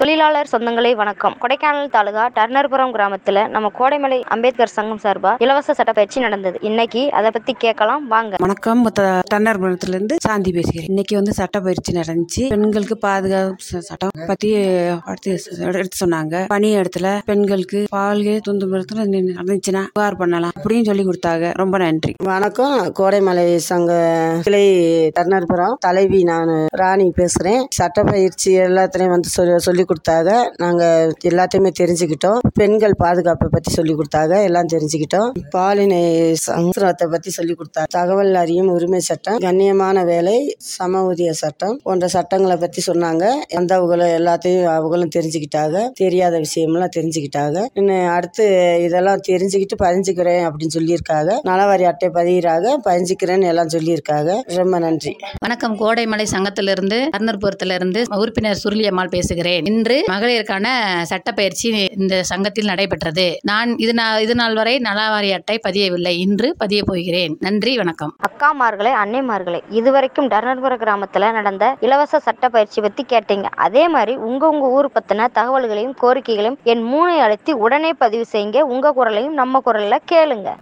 தொழிலாளர் சொந்தங்களே வணக்கம் கொடைக்கானல் தாலுகா டர்னர்புரம் கிராமத்துல நம்ம கோடைமலை அம்பேத்கர் சங்கம் சார்பா இலவச சட்ட பயிற்சி நடந்தது இன்னைக்கு அதை பத்தி கேட்கலாம் வாங்க வணக்கம் டன்னர்புரத்துல இருந்து சாந்தி பேசுகிறேன் இன்னைக்கு வந்து சட்ட பயிற்சி நடந்துச்சு பெண்களுக்கு பாதுகாப்பு ச- சட்டம் பத்தி அடுத்து ச- எடுத்து சொன்னாங்க பணி இடத்துல பெண்களுக்கு பால்கே துன்புறுத்தல நடந்துச்சுன்னா புகார் பண்ணலாம் அப்படின்னு சொல்லி கொடுத்தாங்க ரொம்ப நன்றி வணக்கம் கோடைமலை சங்க கிளை டர்னர்புரம் தலைவி நான் ராணி பேசுறேன் சட்ட பயிற்சி எல்லாத்துலயும் வந்து சொல்லி சொல்லி கொடுத்தாங்க நாங்க எல்லாத்தையுமே தெரிஞ்சுக்கிட்டோம் பெண்கள் பாதுகாப்பை பத்தி சொல்லி கொடுத்தாங்க எல்லாம் தெரிஞ்சுக்கிட்டோம் பாலினை சங்கரத்தை பத்தி சொல்லி கொடுத்தாங்க தகவல் அறியும் உரிமை சட்டம் கண்ணியமான வேலை சம ஊதிய சட்டம் போன்ற சட்டங்களை பத்தி சொன்னாங்க எந்த அவங்களும் எல்லாத்தையும் அவங்களும் தெரிஞ்சுக்கிட்டாங்க தெரியாத விஷயமெல்லாம் தெரிஞ்சுக்கிட்டாங்க இன்னும் அடுத்து இதெல்லாம் தெரிஞ்சுக்கிட்டு பதிஞ்சுக்கிறேன் அப்படின்னு சொல்லியிருக்காங்க நலவாரி அட்டை பதிகிறாங்க பதிஞ்சுக்கிறேன்னு எல்லாம் சொல்லியிருக்காங்க ரொம்ப நன்றி வணக்கம் கோடைமலை சங்கத்திலிருந்து கர்னர்புரத்திலிருந்து உறுப்பினர் சுருளியம்மாள் பேசுகிறேன் இன்று மகளிருக்கான சட்டப்பயிற்சி இந்த சங்கத்தில் நடைபெற்றது நான் இது நா- இது நாள் வரை நலவாரி அட்டை பதியவில்லை இன்று பதிய போகிறேன் நன்றி வணக்கம் அக்காமார்களே அன்னைமார்களே இதுவரைக்கும் டர்னர்புரம் கிராமத்துல நடந்த இலவச சட்ட பயிற்சி பத்தி கேட்டீங்க அதே மாதிரி உங்க உங்க ஊர் பத்தின தகவல்களையும் கோரிக்கைகளையும் என் மூனை அழுத்தி உடனே பதிவு செய்யுங்க உங்க குரலையும் நம்ம குரல்ல கேளுங்க